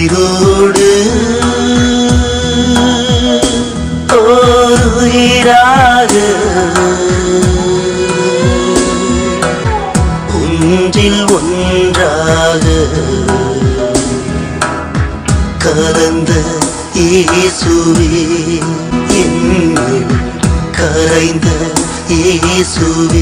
உயிரோடு ஓர் உயிராக ஒன்றில் ஒன்றாக கலந்த இயேசுவே என்னில் கரைந்த இயேசுவே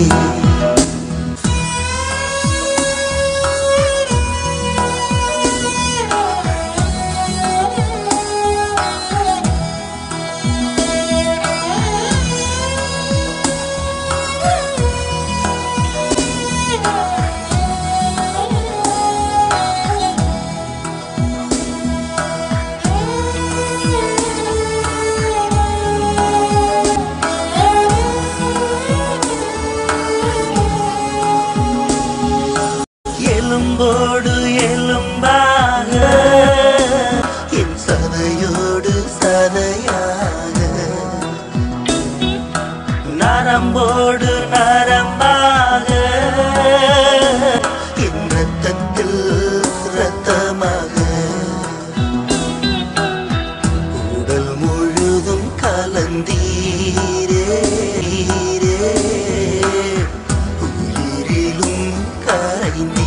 எலும்போடு எலும்பாக என் சதையோடு சதையாக நரம்போடு நரம்பாக என் ரத்தத்தில் ரத்தமாக உடல் முழுதும் கலந்தீரே உயிரிலும் கரைந்தீரே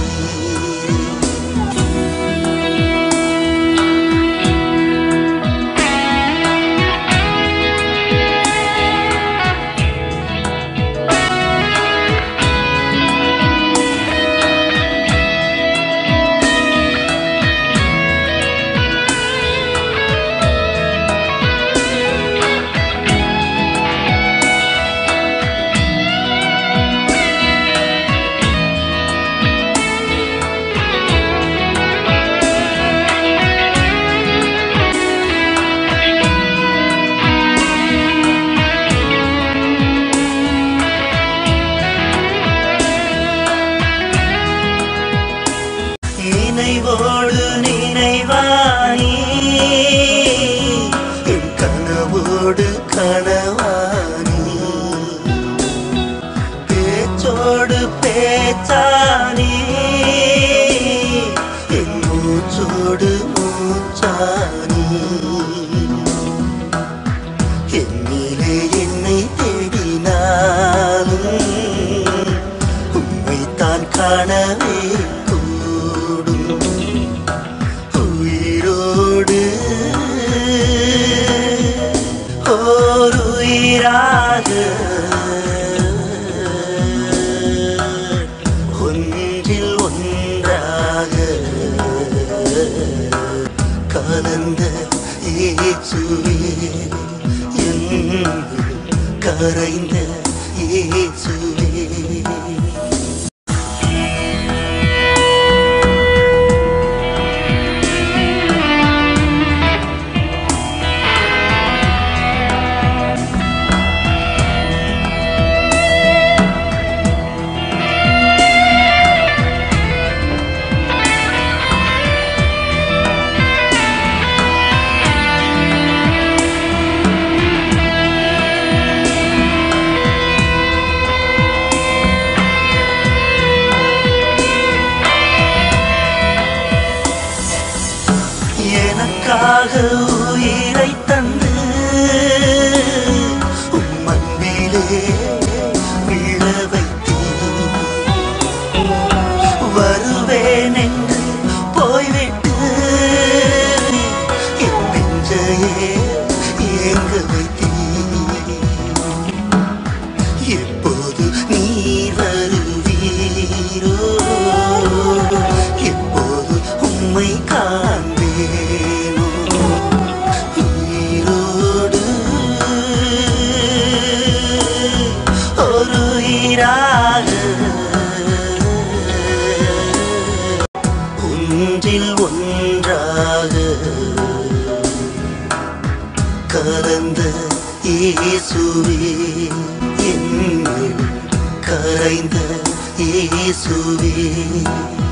நினைவோடு நினைவானி என் கனவோடு கனவானி பேச்சோடு பேச்சானி என் மூச்சோடு மூச்சானி என்னிலே என்னை தேடினாலும் உம்மைத்தான் காணவே கூடும் உயிரோடு ஓர் உயிராக ஒன்றில் ஒன்றாக கலந்த இயேசுவே என் கரைந்த இயேசுவே எனக்காக உயிரை தந்து உம் அன்பிலே விழ வைத்தீர் வருவேன் என்று போய்விட்டு என் நெஞ்சையே ஏங்க வைத்தீர் எப்போது நீர் வருவீரோ எப்போது உம்மை காண்பேனோ உயிரோடு ஒரு உயிராக ஒன்றில் ஒன்றாக கலந்த இயேசுவே என்னில் கரைந்த இயேசுவே